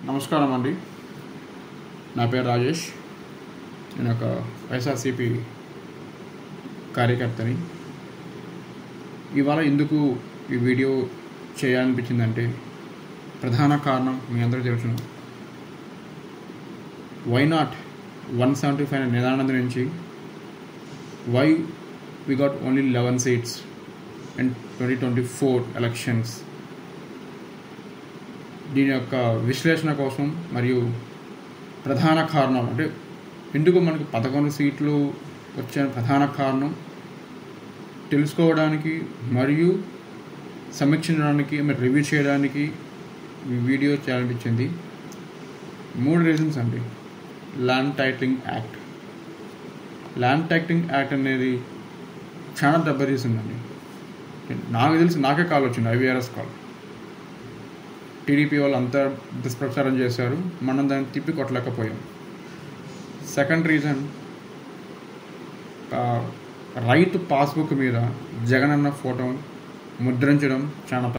నమస్కారం అండి నా పేరు రాజేష్ నేను ఒక వైఎస్ఆర్సిపి కార్యకర్తని ఇవాళ ఎందుకు ఈ వీడియో చేయాలనిపించిందంటే ప్రధాన కారణం మీ అందరికీ తెలుసు why not one seventy five నిదానంద నుంచి why we got only eleven seats and twenty twenty four elections దీని యొక్క విశ్లేషణ కోసం మరియు ప్రధాన కారణం అంటే ఎందుకు మనకు పదకొండు సీట్లు వచ్చిన ప్రధాన కారణం తెలుసుకోవడానికి మరియు సమీక్షించడానికి మరి రివ్యూ చేయడానికి ఈ వీడియో చేయాలనిపించింది మూడు రీజన్స్ అండి land titling act land titling act అనేది చాలా దెబ్బతీసిందండి నాకు తెలిసి నాకే కాల్ వచ్చింది ఐవీఆర్ఎస్ కాల్ టీడీపీ వాళ్ళు అంతా దుష్ప్రచారం చేశారు మనం దాన్ని తిప్పి కొట్టలేకపోయాం సెకండ్ రీజన్ రైతు పాస్బుక్ మీద జగనన్న ఫోటో ముద్రించడం చాలా